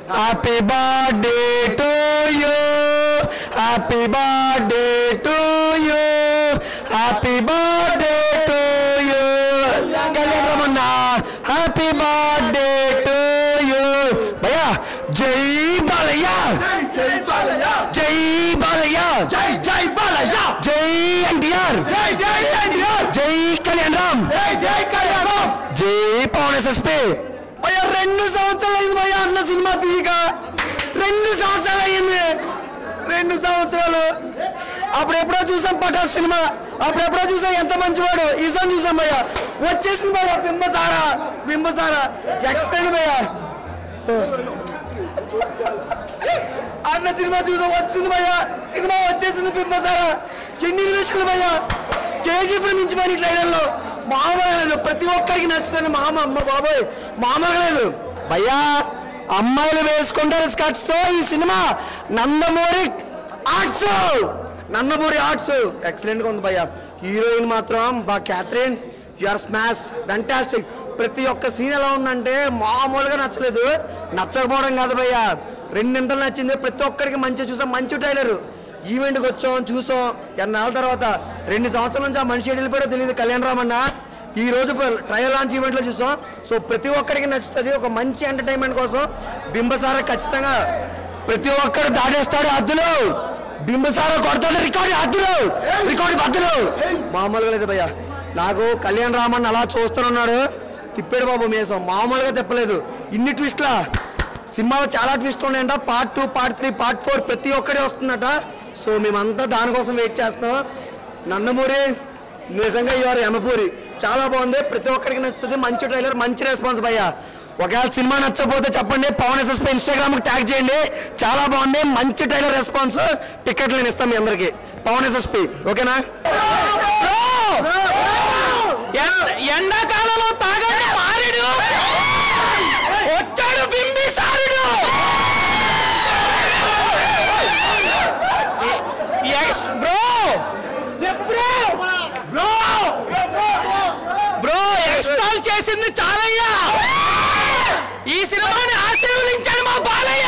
Happy birthday to you happy birthday to you happy birthday to you Kalyan Ramana happy birthday to you భయ్యా జై బాలయ్య జై బాలయ్య జై బాలయ్య జై జై బాలయ్య జై ఎన్టీఆర్ జై జై ఎన్టీఆర్ జై కళ్యాణ్ రామ్ జై జై కళ్యాణం జై పవన్ ఎస్ఎస్పి భయ్యా రెండు సంవత్సరాలు అయింది భయ్యా అన్న సినిమా తీయక రెండు సంవత్సరాలు అయ్యింది రెండు సంవత్సరాలు అప్పుడెప్పుడో చూసాం పటాస్ సినిమా అప్పుడెప్పుడో చూసాం ఎంత మంచివాడు ఈసారి చూసాం భయ్యా వచ్చేసింది భయ్యా బింబసారా బింబసారా ఎక్సలెంట్ భయ్యా అన్న సినిమా చూసాం వచ్చింది భయ్యా సినిమా వచ్చేసింది బింబసారా ఎన్ని నిమిషాలు భయ్యా కేజీఎఫ్ నుంచి మరి ట్రైలర్లో మామూలుగా లేదు ప్రతి ఒక్కరికి నచ్చుతుంది మామ అమ్మ బాబోయ్ మామూలుగా లేదు భయ్యా అమ్మాయిలు వేసుకుంటారు స్కర్ట్స్ ఈ cinema Nandamuri arts Nandamuri arts excellent గా ఉంది భయ్యా హీరోయిన్ మాత్రం బా క్యాథరిన్ యువర్ స్మాష్ ఫెంటాస్టిక్ ప్రతి ఒక్క సీన్ ఎలా ఉందంటే మామూలుగా నచ్చలేదు నచ్చకపోవడం కాదు భయ్యా రెండింతలు నచ్చింది ప్రతి ఒక్కరికి మంచిగా చూసాం మంచి ట్రైలర్ ఈవెంట్కి వచ్చాం చూసాం ఎన్నాళ్ళ తర్వాత రెండు సంవత్సరాల నుంచి ఆ మనిషి ఎటు వెళ్ళిపోయాడో తెలియదు కళ్యాణ్ రామన్న ఈ రోజు ట్రయల్ లాంచ్ ఈవెంట్లో చూసాం సో ప్రతి ఒక్కరికి నచ్చుతుంది ఒక మంచి ఎంటర్టైన్మెంట్ కోసం బింబసార ఖచ్చితంగా ప్రతి ఒక్కరు దాటేస్తాడు అద్దులు బింబసార కొడతాడు రికార్డు అద్దులు రికార్డు బద్దులు మామూలుగా లేదు భయ్య నాకు కళ్యాణ్ రామన్ అలా చూస్తున్నాడు తిప్పాడు బాబు మేసం మామూలుగా తిప్పలేదు ఇన్ని ట్విస్ట్లా సినిమాలో చాలా ట్విస్ట్లు ఉన్నాయంట part two part three part four ప్రతి ఒక్కడే వస్తుందట సో మేమంతా దానికోసం వెయిట్ చేస్తున్నాం నందమూరి నిజంగా ఇవారు యమపూరి చాలా బాగుంది ప్రతి ఒక్కరికి నచ్చుతుంది మంచి ట్రైలర్ మంచి రెస్పాన్స్ భయ్యా ఒకవేళ సినిమా నచ్చకపోతే చెప్పండి పవన్ ఎస్ఎస్పీ ఇన్స్టాగ్రామ్ ట్యాగ్ చేయండి చాలా బాగుంది మంచి ట్రైలర్ రెస్పాన్స్ టికెట్లు నేను ఇస్తాం మీ అందరికి పవన్ ఎస్ఎస్పీ ఓకేనా ఎండాకాలంలో తాగండి మారిడు వచ్చాడు బింబిసారుడు ఎస్ బ్రో బ్రో బ్రో ఎక్స్టాల్ చేసింది చాలయ్యా ఈ సినిమాని ఆశీర్వదించాడు మా బాలయ్య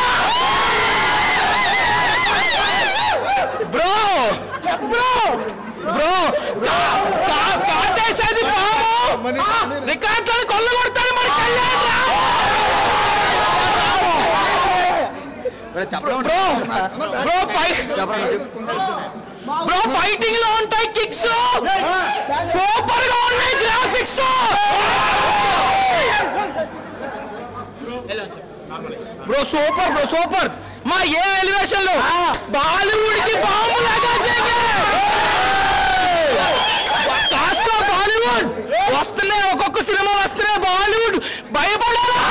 బ్రో బ్రో బ్రో కా- కా- కాటేసేది పాము రికార్డులను కొల్లగొడతాడు మన Kalyan Ram. Bro bro fight bro fighting లో ఉంటాయి కిక్స్ సూపర్ గా ఉన్నాయి graphics bro super bro super మా ఏ ఎలివేషన్ లో బాలీవుడ్ కి బాంబు లాగా కాస్కో బాలీవుడ్ వస్తున్నాయి ఒక్కొక్క సినిమా వస్తున్నాయి బాలీవుడ్ భయపడారా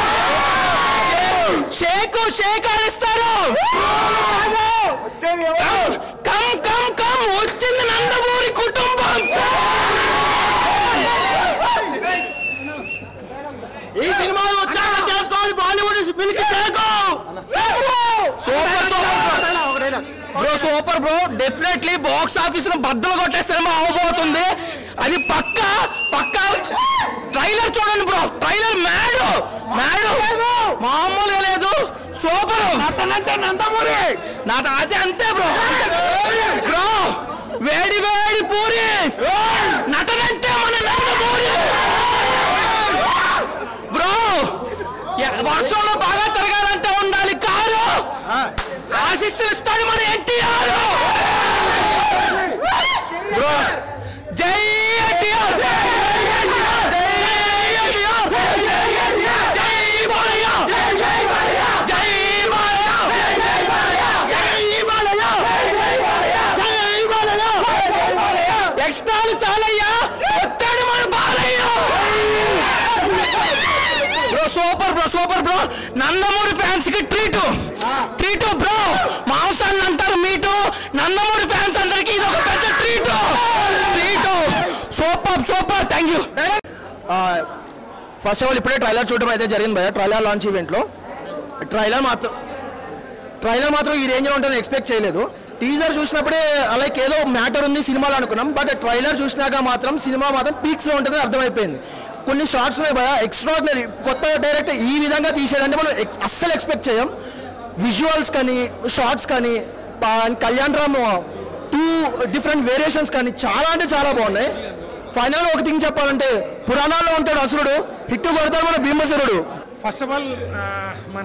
షేక్ షేక్ ఆడిస్తారు కమ్ కమ్ కమ్ వచ్చింది నందమూరి కుటుంబం ఈ సినిమా ఉత్సాహం చేసుకోవాలి బాలీవుడ్ పిలికి shake super super bro super bro definitely box office లో బద్దలు కొట్టే సినిమా అవబోతుంది అది పక్క పక్క ట్రైలర్ చూడండి బ్రో ట్రైలర్ మ్యాడు మ్యాడు మామూలుగా లేదు సూపర్ అంటే నందమూరి నా అదే అంతే బ్రో బ్రో వేడి వేడి పూరి నటనంటే మన నందమూరి బ్రో ఎ- వర్షంలో బాగా తిరగాలంటే ఉండాలి కారు ఆశిస్సులు ఇస్తాడు మన ఎన్టీఆర్ బ్రో జై ఎన్టీఆర్ జై ఎన్టీఆర్ జై బాలయ్య జై బాలయ్య జై బాలయ్య ఎక్స్ట్రాలు చాలయ్యా వచ్చాడు మన Balayya bro super bro super bro Nandamuri fans కి ట్రీట్ ట్రీట్ బ్రో మాంసాన్ని అంటారు మీటు నందమూరి ఫ్యాన్స్ అందరికి ఇది ఒక పెద్ద treat treat super super thank you first of all ఇప్పుడే ట్రైలర్ చూడడం అయితే జరిగింది భయ ట్రైలర్ లాంచ్ ఈవెంట్లో ట్రైలర్ మాత్రం ట్రైలర్ మాత్రం ఈ రేంజ్లో ఉంటుందని ఎక్స్పెక్ట్ చేయలేదు టీజర్ చూసినప్పుడే అలాగే ఏదో మ్యాటర్ ఉంది సినిమాలో అనుకున్నాం బట్ ట్రైలర్ చూసినాక మాత్రం సినిమా మాత్రం పీక్స్లో ఉంటుందని అర్థమైపోయింది కొన్ని షార్ట్స్ ఉన్నాయి భయ ఎక్స్ట్రాడినరీ కొత్త డైరెక్టర్ ఈ విధంగా తీసాడంటే మనం ex- అస్సలు ఎక్స్పెక్ట్ చేయం విజువల్స్ కానీ షార్ట్స్ కానీ and Kalyan Ram two different variations కానీ చాలా అంటే చాలా బాగున్నాయి ఫైనల్గా ఒక థింగ్ చెప్పాలంటే పురాణాల్లో ఉంటాడు అసురుడు హిట్ కొడతాడు మన భీమసురుడు ఫస్ట్ ఆఫ్ ఆల్ మన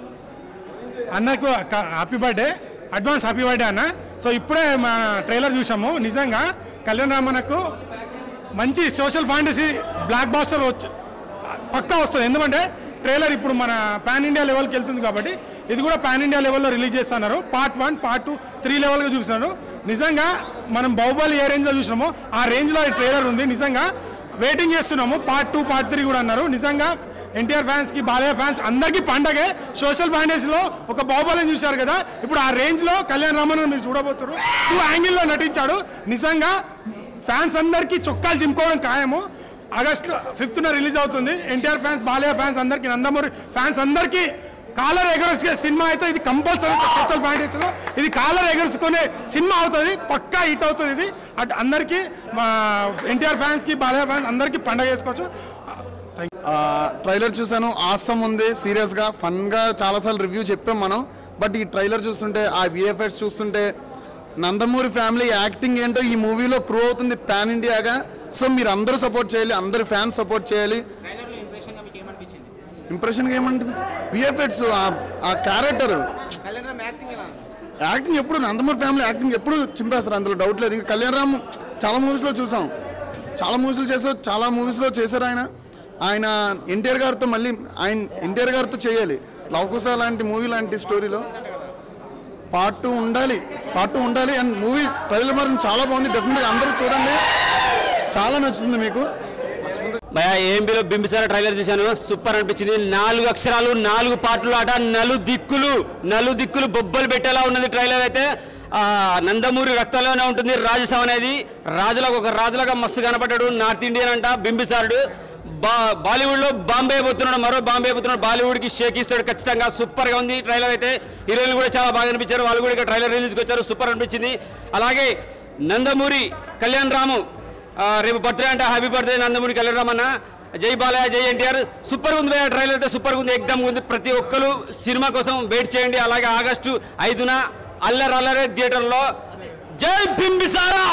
అన్నకు happy birthday advance happy birthday అన్న సో ఇప్పుడే మన ట్రైలర్ చూసాము నిజంగా కళ్యాణ్ రామన్నకు మంచి సోషల్ ఫాంటసీ బ్లాక్ బాస్టర్ వచ్చి పక్కా వస్తుంది ఎందుకంటే ట్రైలర్ ఇప్పుడు మన పాన్ ఇండియా లెవెల్కి వెళ్తుంది కాబట్టి ఇది కూడా పాన్ ఇండియా లెవెల్లో రిలీజ్ చేస్తున్నారు part one part two three లెవెల్గా చూపిస్తున్నారు నిజంగా మనం బాహుబలి ఏ రేంజ్లో చూసినామో ఆ రేంజ్లో ఈ ట్రైలర్ ఉంది నిజంగా వెయిటింగ్ చేస్తున్నాము పార్ట్ టూ పార్ట్ త్రీ కూడా అన్నారు నిజంగా ఎన్టీఆర్ ఫ్యాన్స్ కి బాలయ్య ఫ్యాన్స్ అందరికీ పండగే సోషల్ ఫౌండేషన్ లో ఒక బాహుబలిని చూశారు కదా ఇప్పుడు ఆ రేంజ్ లో కళ్యాణ్ రామన్ మీరు చూడబోతున్నారు టూ యాంగిల్లో నటించాడు నిజంగా ఫ్యాన్స్ అందరికీ చొక్కాలు చింపుకోవడం ఖాయము ఆగస్ట్ ఫిఫ్త్న రిలీజ్ అవుతుంది ఎన్టీఆర్ ఫ్యాన్స్ బాలయ్య ఫ్యాన్స్ అందరికీ నందమూరి ఫ్యాన్స్ అందరికీ కాలర్ ఎగరేసుకే సినిమా అయితే ఇది కంపల్సరీ సోషల్ ఫౌండేషన్ ఇది కాలర్ ఎగరేసుకునే సినిమా అవుతుంది పక్కా హిట్ అవుతుంది ఇది అటు అందరికీ మా ఎన్టీఆర్ ఫ్యాన్స్కి బాలయ్య ఫ్యాన్స్ అందరికీ పండగ చేసుకోవచ్చు ట్రైలర్ చూసాను ఆసం ఉంది సీరియస్గా ఫన్గా చాలాసార్లు రివ్యూ చెప్పాం మనం బట్ ఈ ట్రైలర్ చూస్తుంటే ఆ విఎఫ్ఎక్స్ చూస్తుంటే నందమూరి ఫ్యామిలీ యాక్టింగ్ ఏంటో ఈ మూవీలో ప్రూవ్ అవుతుంది పాన్ ఇండియాగా సో మీరు అందరూ సపోర్ట్ చేయాలి అందరు ఫ్యాన్స్ సపోర్ట్ చేయాలి ఇంప్రెషన్గా ఏమంటుంది విఎఫ్ఎక్స్ ఆ క్యారెక్టర్ యాక్టింగ్ ఎప్పుడు నందమూరి ఫ్యామిలీ యాక్టింగ్ ఎప్పుడు చింపేస్తారు అందులో డౌట్ లేదు ఇంకా కళ్యాణ్ రామ్ చాలా మూవీస్లో చూసాం చాలా మూవీస్లో చేశారు చాలా మూవీస్లో చేశారు ఆయన ఆయన ఎన్టీఆర్ గారితో మళ్ళీ ఆయన ఎన్టీఆర్ గారితో చేయాలి లవకుశ లాంటి మూవీ లాంటి స్టోరీలో పార్ట్ టూ ఉండాలి పార్ట్ టూ ఉండాలి అండ్ మూవీ ట్రైలర్ మాత్రం చాలా బాగుంది డెఫినెట్గా అందరూ చూడండి చాలా నచ్చుతుంది మీకు భయ ఏంబిలో బింబిసార ట్రైలర్ చూశాను సూపర్ అనిపించింది నాలుగు అక్షరాలు నాలుగు పాటలు ఆట నలు దిక్కులు నలు దిక్కులు బొబ్బలు పెట్టేలా ఉన్నది ట్రైలర్ అయితే ఆ, నందమూరి రక్తంలోనే ఉంటుంది రాజసం అనేది రాజులకు ఒక రాజులాగా మస్తు కనపడ్డాడు నార్త్ ఇండియన్ అంట బింబిసారుడు బా బాలీవుడ్లో బాంబే పోతున్నాడు మరో బాంబే పోతున్నాడు బాలీవుడ్కి షేక్ ఇస్తాడు ఖచ్చితంగా సూపర్గా ఉంది ట్రైలర్ అయితే హీరోయిన్లు కూడా చాలా బాగా అనిపించారు వాళ్ళు కూడా ఇక్కడ ట్రైలర్ రిలీజ్కి వచ్చారు సూపర్ అనిపించింది అలాగే నందమూరి కళ్యాణ్ రాము ఆ, రేపు బర్త్డే అంటే హ్యాపీ బర్త్డే నందమూరి కళ్యాణ్ రామన్న జై బాలయ్య జై ఎన్టీఆర్ సూపర్ ఉంది భయ్యా, ట్రైలర్ అయితే సూపర్ ఉంది ఎగ్దమ్ ఉంది ప్రతి ఒక్కరు సినిమా కోసం వెయిట్ చేయండి అలాగే ఆగస్టు ఐదున అల్లర్ అల్లరే థియేటర్లో జై బింబిసారా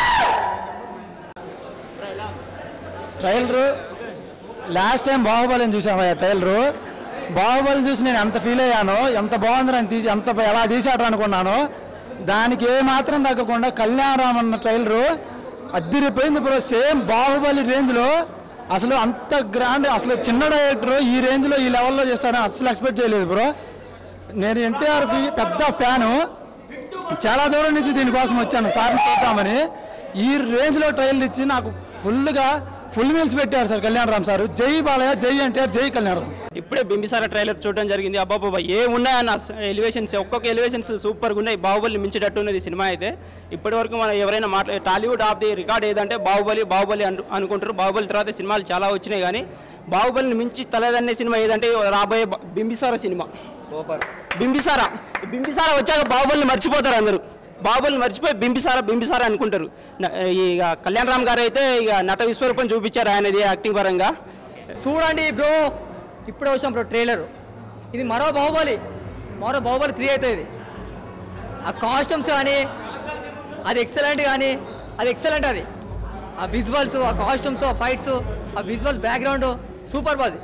ట్రైలరు లాస్ట్ టైం బాహుబలిని చూసాను ఆ ట్రైలరు బాహుబలి చూసి నేను ఎంత ఫీల్ అయ్యానో ఎంత బాగుందని అని తీసి ఎంత ఎలా తీసాడు అనుకున్నాను దానికి ఏ మాత్రం తగ్గకుండా కళ్యాణరామ్ అన్న ట్రైలరు అద్దిరిపోయింది బ్రో సేమ్ బాహుబలి రేంజ్లో అసలు అంత గ్రాండ్ అసలు చిన్న డైరెక్టర్ ఈ రేంజ్లో ఈ లెవెల్లో చేస్తాడని అసలు ఎక్స్పెక్ట్ చేయలేదు బ్రో నేను ఎన్టీఆర్ పెద్ద ఫ్యాను చాలా దూరం నుంచి దీనికోసం వచ్చాను సార్ని చూద్దామని ఈ రేంజ్లో ట్రైల్ ఇచ్చి నాకు ఫుల్గా ఫుల్ మీల్స్ పెట్టారు సార్ కళ్యాణ్ రామ్ సార్ జై బాలయ్య జై ఎన్టీఆర్ జై కళ్యాణ్ రామ్ ఇప్పుడే బింబిసార ట్రైలర్ చూడడం జరిగింది అబ్బాబాబా ఏమున్నాయన్న ఎలివేషన్స్ ఒక్కొక్క ఎలివేషన్స్ సూపర్గా ఉన్నాయి బాహుబలి మించేటట్టు ఉన్నది సినిమా అయితే ఇప్పటి వరకు మనం ఎవరైనా మాట్లా టాలీవుడ్ ఆఫ్ ది రికార్డ్ ఏదంటే బాహుబలి బాహుబలి అను అనుకుంటారు బాహుబలి తర్వాత సినిమాలు చాలా వచ్చినాయి కానీ బాహుబలిని మించి తలేదన్నే సినిమా ఏదంటే రాబోయే బ- బింబిసార సినిమా సూపర్ బింబిసార బింబిసార వచ్చాక బాహుబలిని మర్చిపోతారు అందరూ బాహుబలిని మర్చిపోయి బింబిసార బింబిసార అనుకుంటారు న- ఇక కళ్యాణ్ రామ్ గారు అయితే ఇక నట విశ్వరూపం చూపించారు ఆయనది యాక్టింగ్ పరంగా చూడండి బ్రో ఇప్పుడే వచ్చాం బ్రో ట్రైలర్ ఇది మరో బాహుబలి మరో బాహుబలి త్రీ అవుతుంది ఇది ఆ కాస్ట్యూమ్స్ కానీ అది ఎక్సలెంట్ కానీ అది ఎక్సలెంట్ అది ఆ విజువల్స్ ఆ కాస్ట్యూమ్స్ ఆ ఫైట్స్ ఆ విజువల్స్ బ్యాక్గ్రౌండ్ సూపర్ బాది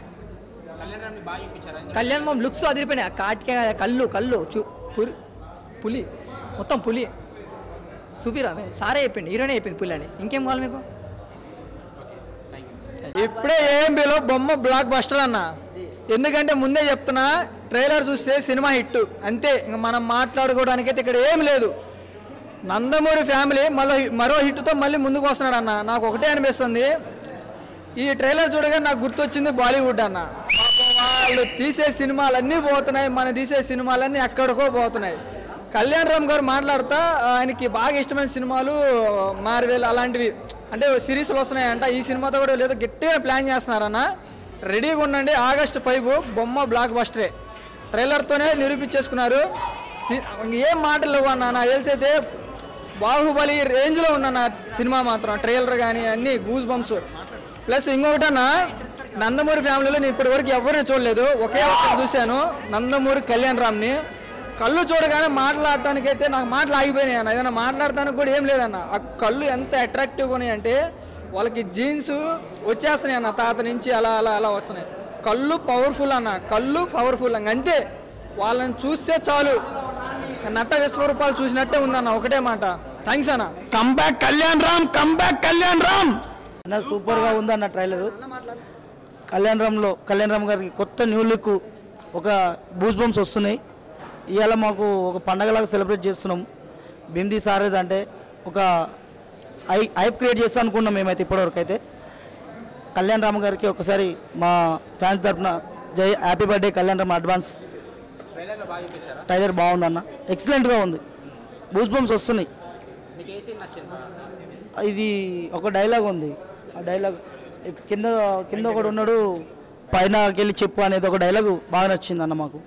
కళ్యాణ్ మామ్ లుక్స్ అదిరిపోయినాయి ఆ కాటికే కళ్ళు కళ్ళు చూ పులి పులి మొత్తం పులి చూపిరా సారే చెప్పింది హీరోనే చెప్పింది పులి అని ఇంకేం కావాలి మీకు ఇప్పుడే ఏఎంబిలో బొమ్మ బ్లాక్ బస్టర్ అన్న ఎందుకంటే ముందే చెప్తున్నా ట్రైలర్ చూస్తే సినిమా హిట్ అంతే ఇంక మనం మాట్లాడుకోవడానికి అయితే ఇక్కడ ఏం లేదు నందమూరి ఫ్యామిలీ మరో మరో హిట్తో మళ్ళీ ముందుకు వస్తున్నాడు అన్న నాకు ఒకటే అనిపిస్తుంది ఈ ట్రైలర్ చూడగానే నాకు గుర్తొచ్చింది బాలీవుడ్ అన్న పాపం వాళ్ళు తీసే సినిమాలన్నీ పోతున్నాయి మన తీసే సినిమాలన్నీ ఎక్కడికో పోతున్నాయి కళ్యాణ్ రామ్ గారు మాట్లాడుతా ఆయనకి బాగా ఇష్టమైన సినిమాలు మార్వెల్ అలాంటివి అంటే సిరీస్లు వస్తున్నాయంట ఈ సినిమాతో కూడా లేదో గట్టిగా ప్లాన్ చేస్తున్నారన్న రెడీగా ఉండండి ఆగస్ట్ ఫైవ్ బొమ్మ బ్లాక్ బస్టరే ట్రైలర్తోనే నిరూపించేసుకున్నారు సి- ఏం మాటలు లేవు అన్న నాకు తెలిసి అయితే బాహుబలి రేంజ్లో ఉందన్న సినిమా మాత్రం ట్రైలర్ కానీ అన్నీ గూస్ బంప్స్ ప్లస్ ఇంకొకటి అన్న నందమూరి ఫ్యామిలీలో నేను ఇప్పటి వరకు ఎవరిని చూడలేదు ఒకే ఒక్కరు చూశాను నందమూరి కళ్యాణ్ రామ్ని కళ్ళు చూడగానే మాట్లాడటానికి అయితే నాకు మాటలు ఆగిపోయినాయి అన్న ఏదైనా మాట్లాడటానికి కూడా ఏం లేదన్న ఆ కళ్ళు ఎంత అట్రాక్టివ్గా ఉన్నాయి అంటే వాళ్ళకి జీన్స్ వచ్చేస్తున్నాయి అన్న తాత నుంచి అలా అలా అలా వస్తున్నాయి కళ్ళు పవర్ఫుల్ అన్న కళ్ళు పవర్ఫుల్ అంగ అంతే వాళ్ళని చూస్తే చాలు నట్ట విశ్వరూపాలు చూసినట్టే ఉందన్న ఒకటే మాట థ్యాంక్స్ అన్న కంబ్యాక్ కళ్యాణ్ రామ్ కంబ్యాక్ కళ్యాణ్ రామ్ అన్న సూపర్గా ఉందన్న ట్రైలరు కళ్యాణ్ రామ్లో కళ్యాణ్ రామ్ గారికి కొత్త న్యూ లుక్ ఒక బూస్ బంప్స్ వస్తున్నాయి ఇవాళ మాకు ఒక పండగలాగా సెలబ్రేట్ చేస్తున్నాం బింది సారేది అంటే ఒక ఐ ఐప్ క్రియేట్ చేస్తా అనుకున్నాం మేమైతే ఇప్పటివరకు అయితే కళ్యాణ్ రామ్ గారికి ఒకసారి మా ఫ్యాన్స్ తరఫున జై happy birthday Kalyan Ram advance trailer బాగుందన్న ఎక్సలెంట్గా ఉంది బూస్ బంప్స్ వస్తున్నాయి ఇది ఒక డైలాగ్ ఉంది ఆ డైలాగ్ కింద కింద ఒకడు ఉన్నాడు పైన వెళ్ళి చెప్పు అనేది ఒక డైలాగ్ బాగా నచ్చింది అన్న మాకు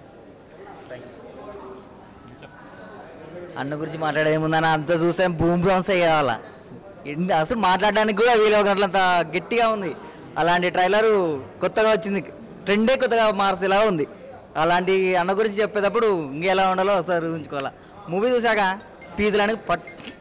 అన్న గురించి మాట్లాడేముందన్న అంత చూస్తే భూమి బ్రౌన్సే కావాలా ఎన్ని- అసలు మాట్లాడడానికి కూడా వీలు ఒకట్లంత గట్టిగా ఉంది అలాంటి ట్రైలర్ కొత్తగా వచ్చింది ట్రెండే కొత్తగా మార్చేలా ఉంది అలాంటి అన్న గురించి చెప్పేటప్పుడు ఇంకెలా ఉండాలో ఒకసారి ఊహించుకోవాలా మూవీ చూసాక పీజులని పట్